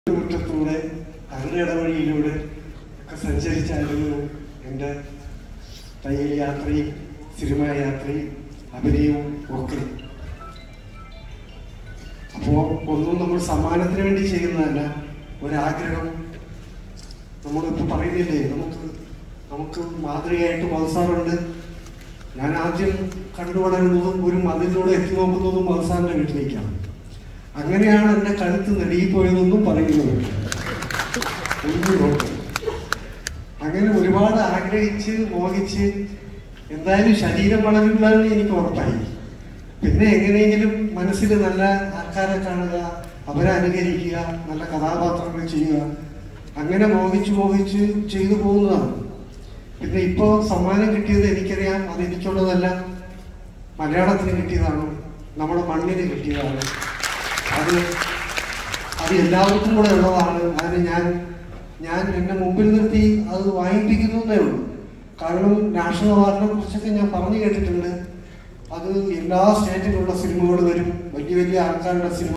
മുറ്റത്തൂടെ അകലടവഴിയിലൂടെ ഒക്കെ സഞ്ചരിച്ചായിരുന്നു എൻ്റെ തയ്യൽ യാത്രയും സിനിമാ യാത്രയും അഭിനയവും ഒക്കെ അപ്പോൾ ഒന്നും നമ്മൾ സമ്മാനത്തിന് വേണ്ടി ചെയ്യുന്നതല്ല ഒരാഗ്രഹം നമ്മളിപ്പോൾ പറയുന്നില്ലേ നമുക്ക് നമുക്ക് മാതൃകയായിട്ട് മത്സാറുണ്ട് ഞാൻ ആദ്യം കണ്ടുവളരുന്നതും ഒരു മതിലൂടെ എത്തി നോക്കുന്നതും മത്സാറിൻ്റെ വീട്ടിലേക്കാണ് അങ്ങനെയാണ് എൻ്റെ കഴുത്ത് നെടിയിപ്പോയതെന്നും പറയുന്നത് ഒന്നും നോക്ക്. അങ്ങനെ ഒരുപാട് ആഗ്രഹിച്ച് മോഹിച്ച് എന്തായാലും ശരീരം വളരുമെന്ന് എനിക്ക് ഉറപ്പായി പിന്നെ എങ്ങനെയെങ്കിലും മനസ്സിൽ നല്ല ആൾക്കാരെ കാണുക അവരെ അനുകരിക്കുക നല്ല കഥാപാത്രങ്ങൾ ചെയ്യുക അങ്ങനെ മോഹിച്ച് മോഹിച്ച് ചെയ്തു പോകുന്നതാണ് പിന്നെ ഇപ്പോ സമ്മാനം കിട്ടിയത് എനിക്കറിയാം അത് എനിക്കുള്ളതല്ല മലയാളത്തിന് കിട്ടിയതാണ് നമ്മുടെ മണ്ണിന് കിട്ടിയതാണ് അത് അത് എല്ലാവർക്കും കൂടെ ഉള്ളതാണ് അതിന് ഞാൻ ഞാൻ എന്നെ മുമ്പിൽ നിർത്തി അത് വാങ്ങിപ്പിക്കുന്നതേ ഉള്ളൂ കാരണം നാഷണൽ അവാർഡിനെ കുറിച്ചൊക്കെ ഞാൻ പറഞ്ഞു കേട്ടിട്ടുണ്ട് അത് എല്ലാ സ്റ്റേറ്റിലുള്ള സിനിമകൾ വരും വലിയ വലിയ ആൾക്കാരുടെ സിനിമ